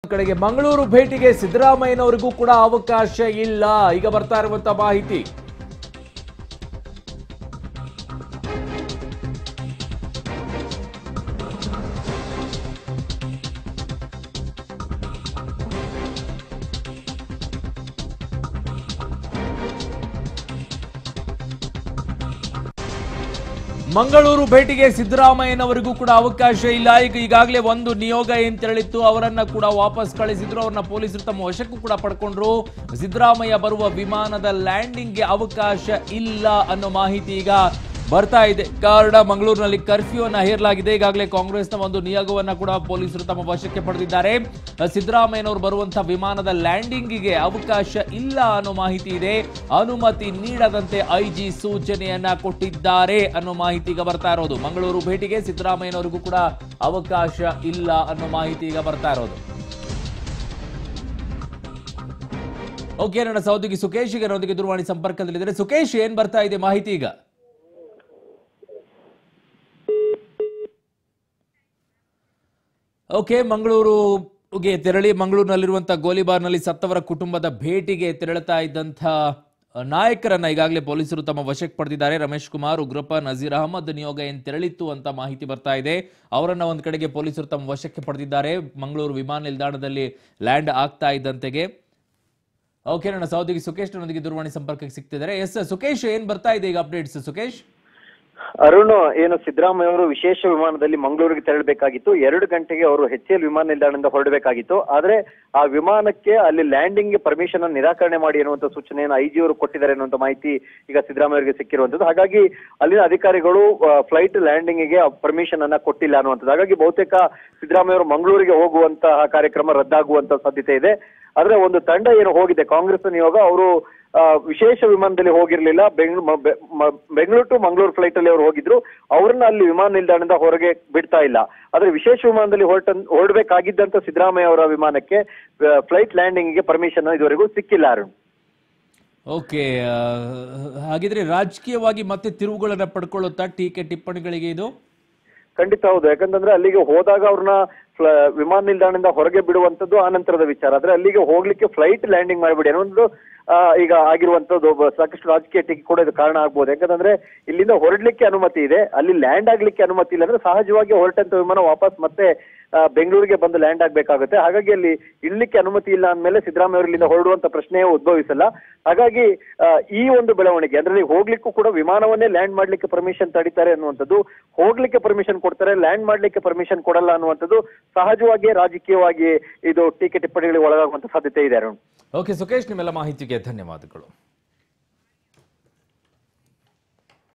ಕಡೆಗೆ ಮಂಗಳೂರು ಭೇಟಿಗೆ ಸಿದ್ದರಾಮಯ್ಯನವರಿಗೂ ಕೂಡ ಅವಕಾಶ ಇಲ್ಲ ಈಗ ಬರ್ತಾ ಇರುವಂತ ಮಾಹಿತಿ ಮಂಗಳೂರು ಭೇಟಿಗೆ ಸಿದ್ದರಾಮಯ್ಯನವರಿಗೂ ಕೂಡ ಅವಕಾಶ ಇಲ್ಲ ಈಗ ಈಗಾಗಲೇ ಒಂದು ನಿಯೋಗ ಏನ್ ತೆರಳಿತ್ತು ಅವರನ್ನ ಕೂಡ ವಾಪಸ್ ಕಳಿಸಿದ್ರು ಅವ್ರನ್ನ ಪೊಲೀಸರು ತಮ್ಮ ವಶಕ್ಕೂ ಕೂಡ ಪಡ್ಕೊಂಡ್ರು ಸಿದ್ದರಾಮಯ್ಯ ಬರುವ ವಿಮಾನದ ಲ್ಯಾಂಡಿಂಗ್ಗೆ ಅವಕಾಶ ಇಲ್ಲ ಅನ್ನೋ ಮಾಹಿತಿ ಈಗ ಬರ್ತಾ ಇದೆ ಕಾರಣ ಮಂಗಳೂರಿನಲ್ಲಿ ಕರ್ಫ್ಯೂ ಅನ್ನ ಹೇರಲಾಗಿದೆ ಈಗಾಗಲೇ ಕಾಂಗ್ರೆಸ್ನ ಒಂದು ನಿಯೋಗವನ್ನ ಕೂಡ ಪೊಲೀಸರು ತಮ್ಮ ವಶಕ್ಕೆ ಪಡೆದಿದ್ದಾರೆ ಸಿದ್ದರಾಮಯ್ಯನವರು ಬರುವಂತಹ ವಿಮಾನದ ಲ್ಯಾಂಡಿಂಗಿಗೆ ಅವಕಾಶ ಇಲ್ಲ ಅನ್ನೋ ಮಾಹಿತಿ ಇದೆ ಅನುಮತಿ ನೀಡದಂತೆ ಐಜಿ ಸೂಚನೆಯನ್ನ ಕೊಟ್ಟಿದ್ದಾರೆ ಅನ್ನೋ ಮಾಹಿತಿ ಈಗ ಬರ್ತಾ ಇರೋದು ಮಂಗಳೂರು ಭೇಟಿಗೆ ಸಿದ್ದರಾಮಯ್ಯನವರಿಗೂ ಕೂಡ ಅವಕಾಶ ಇಲ್ಲ ಅನ್ನೋ ಮಾಹಿತಿ ಈಗ ಬರ್ತಾ ಇರೋದು ಓಕೆ ನನ್ನ ಸಹೋದರಿ ಸುಕೇಶ್ ಈಗ ನನ್ನೊಂದಿಗೆ ದೂರವಾಣಿ ಸಂಪರ್ಕದಲ್ಲಿದ್ದಾರೆ ಸುಕೇಶ್ ಏನ್ ಬರ್ತಾ ಇದೆ ಮಾಹಿತಿ ಈಗ ಓಕೆ ಮಂಗಳೂರುಗೆ ತೆರಳಿ ಮಂಗಳೂರಿನಲ್ಲಿರುವಂತಹ ಗೋಲಿಬಾರ್ನಲ್ಲಿ ಸತ್ತವರ ಕುಟುಂಬದ ಭೇಟಿಗೆ ತೆರಳುತ್ತಾ ಇದ್ದಂಥ ನಾಯಕರನ್ನ ಈಗಾಗಲೇ ಪೊಲೀಸರು ತಮ್ಮ ವಶಕ್ಕೆ ಪಡೆದಿದ್ದಾರೆ ರಮೇಶ್ ಕುಮಾರ್ ಉಗ್ರಪ್ಪ ನಜೀರ್ ಅಹಮದ್ ನಿಯೋಗ ಏನ್ ತೆರಳಿತ್ತು ಅಂತ ಮಾಹಿತಿ ಬರ್ತಾ ಇದೆ ಅವರನ್ನ ಒಂದ್ ಕಡೆಗೆ ಪೊಲೀಸರು ತಮ್ಮ ವಶಕ್ಕೆ ಪಡೆದಿದ್ದಾರೆ ಮಂಗಳೂರು ವಿಮಾನ ನಿಲ್ದಾಣದಲ್ಲಿ ಲ್ಯಾಂಡ್ ಆಗ್ತಾ ಇದ್ದಂತೆಗೆ ಓಕೆ ನನ್ನ ಸಹೋದರಿ ಸುಕೇಶ್ ನೊಂದಿಗೆ ದೂರವಾಣಿ ಸಂಪರ್ಕಕ್ಕೆ ಸಿಗ್ತಿದ್ದಾರೆ ಎಸ್ ಸುಕೇಶ್ ಏನ್ ಬರ್ತಾ ಇದೆ ಈಗ ಅಪ್ಡೇಟ್ಸ್ ಸುಕೇಶ್ ಅರುಣ್ ಏನು ಸಿದ್ದರಾಮಯ್ಯ ಅವರು ವಿಶೇಷ ವಿಮಾನದಲ್ಲಿ ಮಂಗಳೂರಿಗೆ ತೆರಳಬೇಕಾಗಿತ್ತು ಎರಡು ಗಂಟೆಗೆ ಅವರು ಎಚ್ ಎಲ್ ವಿಮಾನ ನಿಲ್ದಾಣದಿಂದ ಹೊರಡಬೇಕಾಗಿತ್ತು ಆದ್ರೆ ಆ ವಿಮಾನಕ್ಕೆ ಅಲ್ಲಿ ಲ್ಯಾಂಡಿಂಗ್ ಪರ್ಮಿಷನ್ ಅನ್ನು ನಿರಾಕರಣೆ ಮಾಡಿ ಅನ್ನುವಂತ ಸೂಚನೆಯನ್ನು ಐಜಿ ಅವರು ಕೊಟ್ಟಿದ್ದಾರೆ ಅನ್ನುವಂತ ಮಾಹಿತಿ ಈಗ ಸಿದ್ದರಾಮಯ್ಯ ಅವರಿಗೆ ಸಿಕ್ಕಿರುವಂತದ್ದು ಹಾಗಾಗಿ ಅಲ್ಲಿನ ಅಧಿಕಾರಿಗಳು ಫ್ಲೈಟ್ ಲ್ಯಾಂಡಿಂಗ್ ಗೆ ಪರ್ಮಿಷನ್ ಅನ್ನ ಕೊಟ್ಟಿಲ್ಲ ಅನ್ನುವಂಥದ್ದು ಹಾಗಾಗಿ ಬಹುತೇಕ ಸಿದ್ದರಾಮಯ್ಯ ಅವರು ಮಂಗಳೂರಿಗೆ ಹೋಗುವಂತಹ ಕಾರ್ಯಕ್ರಮ ರದ್ದಾಗುವಂತ ಸಾಧ್ಯತೆ ಇದೆ ಆದ್ರೆ ಒಂದು ತಂಡ ಏನು ಹೋಗಿದೆ ಕಾಂಗ್ರೆಸ್ ನಿಯೋಗ ಅವರು ಆ, ವಿಶೇಷ ವಿಮಾನದಲ್ಲಿ ಹೋಗಿರ್ಲಿಲ್ಲ ಬೆಂಗಳೂರು ಬೆಂಗಳೂರು ಟು ಮಂಗಳೂರು ಫ್ಲೈಟ್ ಅಲ್ಲಿ ಅವರು ಹೋಗಿದ್ರು ಅವ್ರನ್ನ ಅಲ್ಲಿ ವಿಮಾನ ನಿಲ್ದಾಣದಿಂದ ಹೊರಗೆ ಬಿಡ್ತಾ ಇಲ್ಲ ಆದ್ರೆ ವಿಶೇಷ ವಿಮಾನದಲ್ಲಿ ಹೊರಟ ಹೊರಡಬೇಕಾಗಿದ್ದಂತ ಸಿದ್ದರಾಮಯ್ಯ ಅವರ ವಿಮಾನಕ್ಕೆ ಫ್ಲೈಟ್ ಲ್ಯಾಂಡಿಂಗ್ ಗೆ ಪರ್ಮಿಷನ್ ಇದುವರೆಗೂ ಸಿಕ್ಕಿಲ್ಲ ಅರುಣ್ ಓಕೆ ಹಾಗಿದ್ರೆ ರಾಜಕೀಯವಾಗಿ ಮತ್ತೆ ತಿರುವುಗಳನ್ನ ಪಡ್ಕೊಳ್ಳುತ್ತಾ ಟೀಕೆ ಟಿಪ್ಪಣಿಗಳಿಗೆ ಇದು ಖಂಡಿತ ಹೌದು ಯಾಕಂತಂದ್ರೆ ಅಲ್ಲಿಗೆ ಹೋದಾಗ ಅವ್ರನ್ನ ಫ್ಲ- ವಿಮಾನ ನಿಲ್ದಾಣದಿಂದ ಹೊರಗೆ ಬಿಡುವಂತದ್ದು ಆನಂತರದ ವಿಚಾರ ಆದ್ರೆ ಅಲ್ಲಿಗೆ ಹೋಗ್ಲಿಕ್ಕೆ ಫ್ಲೈಟ್ ಲ್ಯಾಂಡಿಂಗ್ ಮಾಡಿಬಿಡಿ ಅನ್ನೋದು ಆ, ಈಗ ಆಗಿರುವಂತದ್ದು ಒಬ್ಬ ಸಾಕಷ್ಟು ರಾಜಕೀಯ ಟೀಕೆ ಕೂಡ ಇದು ಕಾರಣ ಆಗ್ಬೋದು ಯಾಕಂತಂದ್ರೆ ಇಲ್ಲಿಂದ ಹೊರಡ್ಲಿಕ್ಕೆ ಅನುಮತಿ ಇದೆ ಅಲ್ಲಿ ಲ್ಯಾಂಡ್ ಆಗ್ಲಿಕ್ಕೆ ಅನುಮತಿ ಇಲ್ಲ ಅಂದ್ರೆ ಸಹಜವಾಗಿ ಹೊರಟಂತ ವಿಮಾನ ವಾಪಸ್ ಮತ್ತೆ ಆ, ಬೆಂಗಳೂರಿಗೆ ಬಂದು ಲ್ಯಾಂಡ್ ಆಗ್ಬೇಕಾಗುತ್ತೆ ಹಾಗಾಗಿ ಅಲ್ಲಿ ಇಡ್ಲಿಕ್ಕೆ ಅನುಮತಿ ಇಲ್ಲ ಅಂದ್ಮೇಲೆ ಸಿದ್ದರಾಮಯ್ಯ ಅವರು ಇಲ್ಲಿಂದ ಹೊರಡುವಂತ ಪ್ರಶ್ನೆಯೇ ಉದ್ಭವಿಸಲ್ಲ ಹಾಗಾಗಿ ಆ, ಈ ಒಂದು ಬೆಳವಣಿಗೆ ಅಂದ್ರೆ ನೀವು ಹೋಗ್ಲಿಕ್ಕೂ ಕೂಡ ವಿಮಾನವನ್ನೇ ಲ್ಯಾಂಡ್ ಮಾಡ್ಲಿಕ್ಕೆ ಪರ್ಮಿಷನ್ ತಡಿತಾರೆ ಅನ್ನುವಂಥದ್ದು ಹೋಗ್ಲಿಕ್ಕೆ ಪರ್ಮಿಷನ್ ಕೊಡ್ತಾರೆ ಲ್ಯಾಂಡ್ ಮಾಡ್ಲಿಕ್ಕೆ ಪರ್ಮಿಷನ್ ಕೊಡಲ್ಲ ಅನ್ನುವಂಥದ್ದು ಸಹಜವಾಗಿ ರಾಜಕೀಯವಾಗಿ ಇದು ಟೀಕೆ ಟಿಪ್ಪಣಿಗಳಿಗೆ ಒಳಗಾಗುವಂತ ಸಾಧ್ಯತೆ ಇದೆ ಅರುಣ್ ಓಕೆ ಸುಕೇಶ್ ನಿಮ್ಮೆಲ್ಲ ಮಾಹಿತಿಗೆ ಧನ್ಯವಾದಗಳು